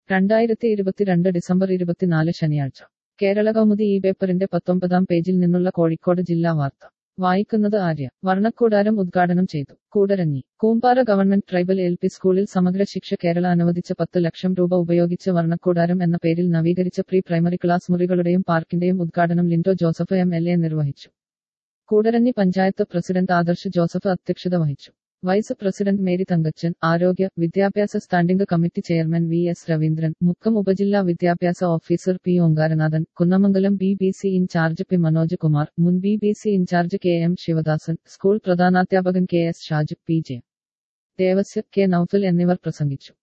രണ്ടായിരത്തി ഇരുപത്തിരണ്ട് ഡിസംബർ ഇരുപത്തിനാല് ശനിയാഴ്ച കേരള കൗമുദി ഈ പേപ്പറിന്റെ പത്തൊമ്പതാം പേജിൽ നിന്നുള്ള കോഴിക്കോട് ജില്ലാ വാർത്ത വായിക്കുന്നത് ആര്യ വർണ്ണക്കൂടാരം ഉദ്ഘാടനം ചെയ്തു Koodaranji Koombara government tribal L P സ്കൂളിൽ സമഗ്ര ശിക്ഷ കേരള അനുവദിച്ച പത്ത് ലക്ഷം രൂപ ഉപയോഗിച്ച് വർണ്ണക്കൂടാരം എന്ന പേരിൽ നവീകരിച്ച പ്രീ പ്രൈമറി ക്ലാസ് മുറികളുടെയും പാർക്കിന്റെയും ഉദ്ഘാടനം Lindo Joseph M L A നിർവഹിച്ചു കൂടരഞ്ഞി പഞ്ചായത്ത് പ്രസിഡന്റ് ആദർശ് ജോസഫ് അധ്യക്ഷത വഹിച്ചു വൈസ് പ്രസിഡന്റ് മേരി തങ്കച്ചൻ ആരോഗ്യ വിദ്യാഭ്യാസ standing committee chairman V S Raveendran Mukkam ഉപജില്ലാ വിദ്യാഭ്യാസ officer P Omkaranathan Kunnamangalam B B C incharge P Manoj Kumar മുൻ B B C incharge K M Sivadasan school പ്രധാനാധ്യാപകൻ K S Shaj P J Devasya K Noufal എന്നിവർ പ്രസംഗിച്ചു